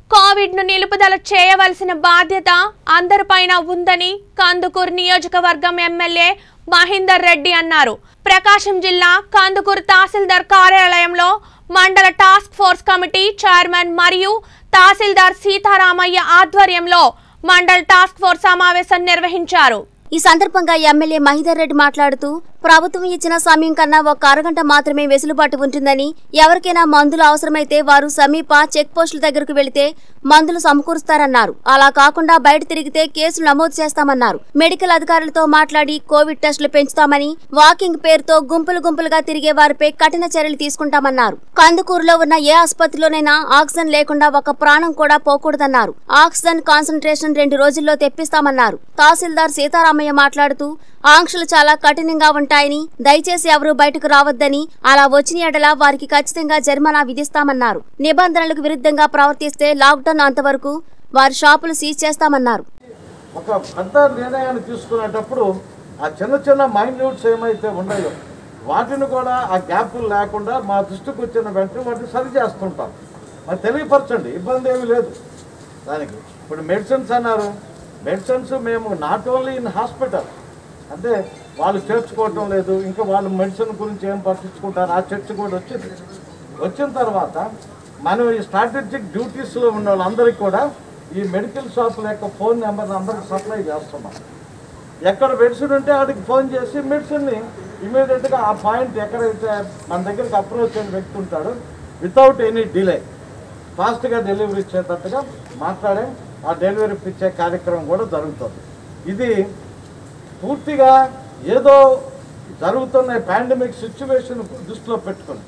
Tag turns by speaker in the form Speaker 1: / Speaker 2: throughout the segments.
Speaker 1: Covid ను నిలుపుదల చేయవలసిన బాధ్యత అందరిపైన ఉందని కందుకూరు నియోజకవర్గం ఎమ్మెల్యే మహేందర్ రెడ్డి అన్నారు ప్రకాశం జిల్లా కందుకూరు తహసీల్దార్ కార్యాలయంలో మండల టాస్క్ ఫోర్స్ కమిటీ చైర్మన్ మరియు తహసీల్దార్ సీతారామయ్య ఆధ్వర్యంలో మండల్ టాస్క్ ఫోర్స్ సమావేశం నిర్వహించారు
Speaker 2: ఈ సందర్భంగా ఎమ్మెల్యే మహిదర్ రెడ్డి మాట్లాడుతూ ప్రభుత్వం ఇచ్చిన సమయం కన్నా ఒక అరగంట మాత్రమే వెసులుబాటు ఉంటుందని ఎవరికైనా మందులు అవసరమైతే వారు సమీప చెక్ పోస్టుల దగ్గరకు వెళితే మందులు సమకూరుస్తారన్నారు అలా కాకుండా బయట తిరిగితే కేసులు నమోదు చేస్తామన్నారు మెడికల్ అధికారులతో మాట్లాడి కోవిడ్ టెస్టులు పెంచుతామని వాకింగ్ పేరుతో గుంపులు గుంపులుగా తిరిగే వారిపై కఠిన చర్యలు తీసుకుంటామన్నారు కందుకూరులో ఉన్న ఏ ఆసుపత్రిలోనైనా ఆక్సిజన్ లేకుండా ఒక ప్రాణం కూడా పోకూడదన్నారు ఆక్సిజన్ కాన్సన్ట్రేషన్ రెండు రోజుల్లో తెప్పిస్తామన్నారు తహసీల్దార్ సీతారామయ్య మాట్లాడుతూ ఆంక్షలు చాలా కఠినంగా ఉంటాయని దయచేసి ఎవరూ బయటకు రావద్దని అలా వచ్చిన ఎడల వారికి ఖచ్చితంగా జరిమానా విధిస్తామన్నారు నిబంధనలకు విరుద్ధంగా ప్రవర్తిస్తే లాక్డౌన్ అంతవరకు వారి షాపులు సీజ్ చేస్తామన్నారు
Speaker 3: ఒక పెద్ద నిర్ణయాన్ని తీసుకునేటప్పుడు ఆ చిన్న చిన్న మైన్యూట్స్ ఏమైతే ఉన్నాయో వాటిని కూడా ఆ గ్యాప్లు లేకుండా మా దృష్టికి వచ్చిన వెంటనే వాటిని సరి చేస్తుంటాం మరి తెలియపరచండి ఇబ్బంది ఏమీ లేదు దానికి ఇప్పుడు మెడిసిన్స్ అన్నారు మెడిసిన్స్ మేము నాట్ ఓన్లీ ఇన్ హాస్పిటల్ అంటే వాళ్ళు చేర్చుకోవటం లేదు ఇంకా వాళ్ళు మెడిసిన్ గురించి ఏం పట్టించుకుంటారు ఆ చర్చ కూడా వచ్చింది వచ్చిన తర్వాత మనం ఈ స్ట్రాటజిక్ డ్యూటీస్లో ఉన్న వాళ్ళందరికీ కూడా ఈ మెడికల్ షాపుల యొక్క ఫోన్ నెంబర్ని అందరికి సప్లై చేస్తున్నాం ఎక్కడ మెడిసిన్ ఉంటే వాడికి ఫోన్ చేసి మెడిసిన్ని ఇమీడియట్గా ఆ పాయింట్ ఎక్కడైతే మన దగ్గరికి అప్రోచ్ అయిన వ్యక్తి ఉంటాడో వితౌట్ ఎనీ డిలే ఫాస్ట్గా డెలివరీ ఇచ్చేటట్టుగా మాట్లాడే ఆ డెలివరీ ఇచ్చే కార్యక్రమం కూడా జరుగుతుంది ఇది పూర్తిగా ఏదో జరుగుతున్న పాండమిక్ సిచ్యువేషన్ దృష్టిలో పెట్టుకుని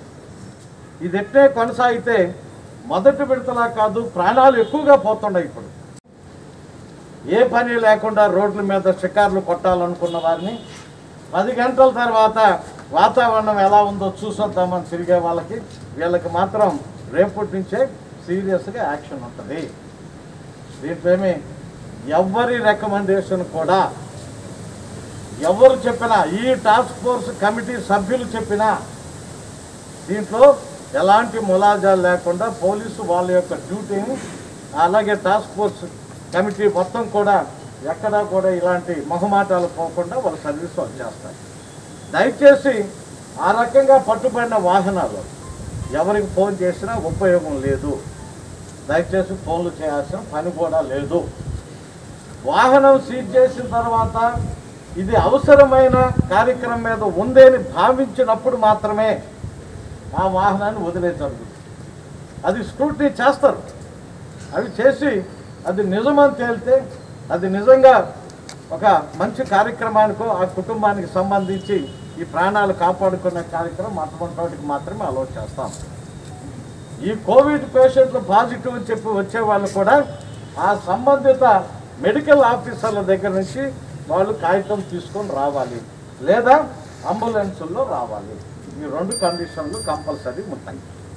Speaker 3: ఇది ఎట్టే కొనసాగితే మొదటి విడతలా కాదు ప్రాణాలు ఎక్కువగా పోతున్నాయి ఇప్పుడు ఏ పని లేకుండా రోడ్ల మీద షికార్లు కొట్టాలనుకున్న వారిని పది గంటల తర్వాత వాతావరణం ఎలా ఉందో చూసొద్దామని తిరిగే వాళ్ళకి వీళ్ళకి మాత్రం రేపటి నుంచే సీరియస్గా యాక్షన్ ఉంటుంది దీంట్లోమి ఎవరి రికమెండేషన్ కూడా ఎవరు చెప్పినా ఈ టాస్క్ ఫోర్స్ కమిటీ సభ్యులు చెప్పినా దీంట్లో ఎలాంటి ములాజాలు లేకుండా పోలీసు వాళ్ళ యొక్క డ్యూటీని అలాగే టాస్క్ ఫోర్స్ కమిటీ మొత్తం కూడా ఎక్కడా కూడా ఇలాంటి మొహమాటాలు పోకుండా వాళ్ళ సర్వీస్ వాళ్ళు చేస్తారు దయచేసి ఆ రకంగా పట్టుబడిన వాహనాలు ఎవరికి ఫోన్ చేసినా ఉపయోగం లేదు దయచేసి ఫోన్లు చేయాల్సిన పని కూడా లేదు వాహనం సీజ్ చేసిన తర్వాత ఇది అవసరమైన కార్యక్రమం మీద ఉందని భావించినప్పుడు మాత్రమే ఆ వాహనాన్ని వదిలే జరుగుతుంది అది స్క్రూటినీ చేస్తారు అవి చేసి అది నిజమని తేలితే అది నిజంగా ఒక మంచి కార్యక్రమానికో ఆ కుటుంబానికి సంబంధించి ఈ ప్రాణాలు కాపాడుకునే కార్యక్రమం అటువంటి వాటికి మాత్రమే అలో చేస్తాం ఈ కోవిడ్ పేషెంట్లు పాజిటివ్ అని చెప్పి వచ్చే వాళ్ళు కూడా ఆ సంబంధిత మెడికల్ ఆఫీసర్ల దగ్గర నుంచి వాళ్ళు కాగితం తీసుకొని రావాలి లేదా అంబులెన్సుల్లో రావాలి ఈ రెండు కండిషన్లు కంపల్సరీ ఉంటాయి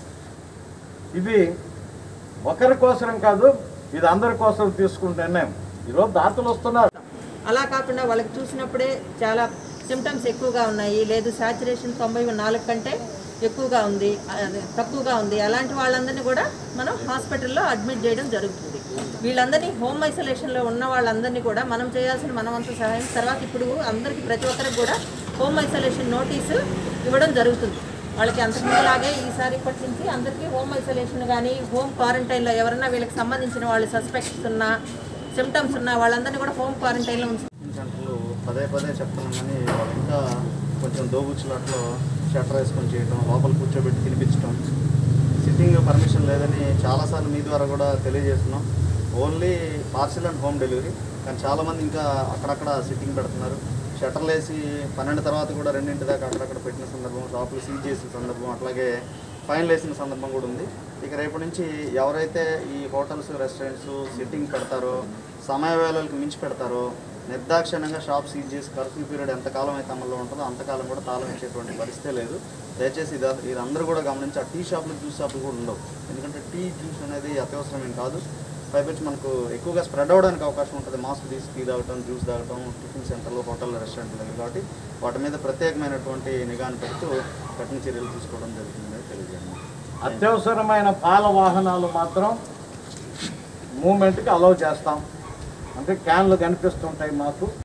Speaker 3: ఇది ఒకరి కోసం కాదు ఇది అందరి కోసం తీసుకుంటేనే ఈరోజు దాతలు వస్తున్నారు
Speaker 4: అలా కాకుండా వాళ్ళకి చూసినప్పుడే చాలా సిమ్టమ్స్ ఎక్కువగా ఉన్నాయి లేదు సాచురేషన్ తొంభై నాలుగు కంటే ఎక్కువగా ఉంది అదే, తక్కువగా ఉంది అలాంటి వాళ్ళందరినీ కూడా మనం హాస్పిటల్లో అడ్మిట్ చేయడం జరుగుతుంది వీళ్ళందరినీ హోమ్ ఐసోలేషన్లో ఉన్న వాళ్ళందరినీ కూడా మనం చేయాల్సిన మనవంతు సహాయం తర్వాత ఇప్పుడు అందరికీ ప్రతి ఒక్కరికి కూడా హోమ్ ఐసోలేషన్ నోటీసు ఇవ్వడం జరుగుతుంది వాళ్ళకి అంతకుముందులాగే ఈసారి ఇప్పటి నుంచి అందరికీ హోమ్ ఐసోలేషన్ కానీ హోమ్ క్వారంటైన్లో ఎవరైనా వీళ్ళకి సంబంధించిన వాళ్ళు సస్పెక్ట్స్ ఉన్నా సిమ్టమ్స్ ఉన్న వాళ్ళందరినీ కూడా హోమ్ క్వారంటైన్లో ఉంచుతారు
Speaker 5: సెంటర్లు పదే పదే చెప్తున్నాం కానీ వాళ్ళు ఇంకా కొంచెం దోబుచ్చులాట్లో షట్టర్ వేసుకొని చేయటం లోపల కూర్చోబెట్టి తినిపించడం సిట్టింగ్ పర్మిషన్ లేదని చాలాసార్లు మీ ద్వారా కూడా తెలియజేస్తున్నాం only parcel and home delivery కానీ చాలామంది ఇంకా అక్కడక్కడ సిట్టింగ్ పెడుతున్నారు షట్టర్లు వేసి పన్నెండు తర్వాత కూడా రెండింటి దాకా అక్కడక్కడ పెట్టిన సందర్భం షాపులు సీజ్ చేసిన సందర్భం అట్లాగే ఫైన్ వేసిన సందర్భం కూడా ఉంది ఇక రేపటి నుంచి ఎవరైతే ఈ హోటల్స్ రెస్టారెంట్స్ సిట్టింగ్ పెడతారో సమయ వేళలకు మించి పెడతారో నిర్దాక్షిణ్యంగా షాప్ సీజ్ చేసి కర్ఫ్యూ పీరియడ్ ఎంతకాలం అయితే అమల్లో ఉంటుందో అంతకాలం కూడా తాళం ఇచ్చేటువంటి పరిస్థితే లేదు దయచేసి ఇది ఇది అందరూ కూడా గమనించి ఆ టీ షాపులు జ్యూస్ షాపులు కూడా ఉండవు ఎందుకంటే టీ జ్యూస్ అనేది అత్యవసరమేం కాదు పైపించి మనకు ఎక్కువగా స్ప్రెడ్ అవడానికి అవకాశం ఉంటుంది మాస్క్ తీసి టీ తాగటం జ్యూస్ తాగటం టిఫిన్ సెంటర్లు హోటల్ రెస్టారెంట్లు దగ్గర కాబట్టి వాటి మీద ప్రత్యేకమైనటువంటి నిఘాను పెడుతూ కఠిన చర్యలు తీసుకోవడం జరుగుతుందని తెలియజేయండి
Speaker 3: అత్యవసరమైన పాల వాహనాలు మాత్రం మూమెంట్కి అలౌ చేస్తాం అంటే క్యాన్లు కనిపిస్తుంటాయి మాకు